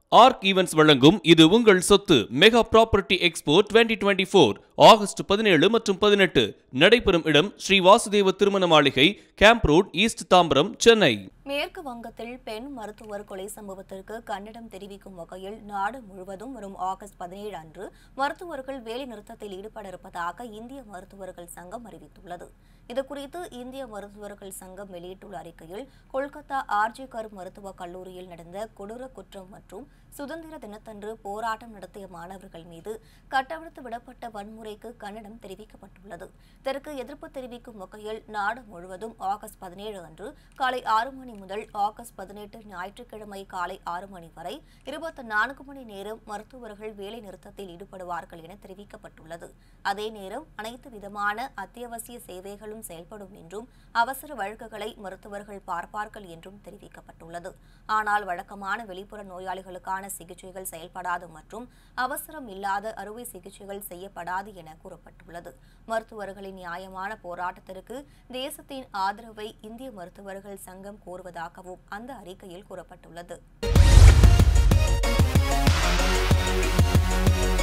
arc events வழங்கும் இது உங்கள் சொத்து mega property expo 2024 four August பதினேழு மற்றும் பதினெட்டு நடைபெறும் இடம் ஸ்ரீ வாசுதேவ திருமண மாளிகை camp road east Tambaram Chennai மேற்கு வங்கத்தில் பெண் மருத்துவர் கொலை சம்பவத்திற்கு கண்டனம் தெரிவிக்கும் வகையில் நாடு முழுவதும் வரும் ஆகஸ்ட் பதினேழு அன்று மருத்துவர்கள் வேலைநிறுத்தத்தில் ஈடுபட இருப்பதாக இந்திய மருத்துவர்கள் சங்கம் அறிவித்துள்ளது இதுகுறித்து இந்திய மருத்துவர்கள் சங்கம் வெளியிட்டுள்ள அறிக்கையில் கொல்கத்தா ஆர்ஜி கர் மருத்துவக் கல்லூரியில் நடந்த கொடூர குற்றம் மற்றும் சுதந்திர தினத்தன்று போராட்டம் நடத்திய மாணவர்கள் மீது கட்டவிழ்த்து விடப்பட்ட வன்முறைக்கு கண்டனம் தெரிவிக்கப்பட்டுள்ளது இதற்கு எதிர்ப்பு தெரிவிக்கும் வகையில் நாடு முழுவதும் ஆகஸ்ட் பதினேழு அன்று காலை ஆறு மணி முதல் ஆகஸ்ட் பதினெட்டு ஞாயிற்றுக்கிழமை காலை ஆறு மணி வரை இருபத்தி நான்கு மணி நேரம் மருத்துவர்கள் வேலை நிறுத்தத்தில் ஈடுபடுவார்கள் என தெரிவிக்கப்பட்டுள்ளது அதே நேரம் அனைத்து விதமான அத்தியாவசிய சேவைகளும் செயல்படும் என்றும் அவசர வழக்குகளை மருத்துவர்கள் பார்ப்பார்கள் என்றும் தெரிவிக்கப்பட்டுள்ளது ஆனால் வழக்கமான வெளிப்புற நோயாளிகளுக்கான சிகிச்சைகள் செயல்படாது மற்றும் அவசரம் இல்லாத அறுவை சிகிச்சைகள் செய்யப்படாது என கூறப்பட்டுள்ளது மருத்துவர்களின் நியாயமான போராட்டத்திற்கு தேசத்தின் ஆதரவை இந்திய மருத்துவர்கள் சங்கம் கோருவதாகவும் அந்த அறிக்கையில் கூறப்பட்டுள்ளது